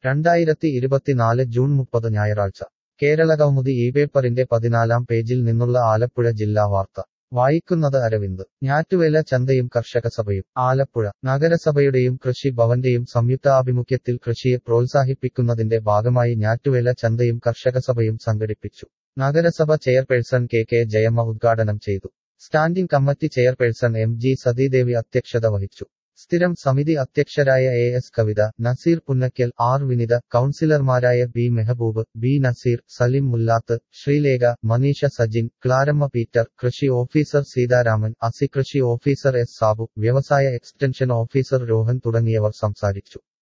രണ്ടായിരത്തി ഇരുപത്തിനാല് ജൂൺ മുപ്പത് ഞായറാഴ്ച കേരളകൗമുദി ഈ പേപ്പറിന്റെ പതിനാലാം പേജിൽ നിന്നുള്ള ആലപ്പുഴ ജില്ലാ വാർത്ത വായിക്കുന്നത് അരവിന്ദ് ഞാറ്റുവേല ചന്തയും കർഷകസഭയും ആലപ്പുഴ നഗരസഭയുടെയും കൃഷി ഭവന്റെയും സംയുക്താഭിമുഖ്യത്തിൽ കൃഷിയെ പ്രോത്സാഹിപ്പിക്കുന്നതിന്റെ ഭാഗമായി ഞാറ്റുവേല ചന്തയും കർഷകസഭയും സംഘടിപ്പിച്ചു നഗരസഭ ചെയർപേഴ്സൺ കെ കെ ജയമ്മ ഉദ്ഘാടനം ചെയ്തു standing committee chairperson M G Sathidevi അധ്യക്ഷത വഹിച്ചു സ്ഥിരം സമിതി അധ്യക്ഷരായ A S Kavitha Nazeer Punnakkal R Vinitha കൌൺസിലർമാരായ B Mehboob B Nazeer Salim Mullath Sreelekha Manisha Sajin Claramma Peter കൃഷി ഓഫീസർ സീതാരാമൻ അസി കൃഷി ഓഫീസർ എസ് സാബു വ്യവസായ എക്സ്റ്റൻഷൻ ഓഫീസർ രോഹൻ തുടങ്ങിയവർ സംസാരിച്ചു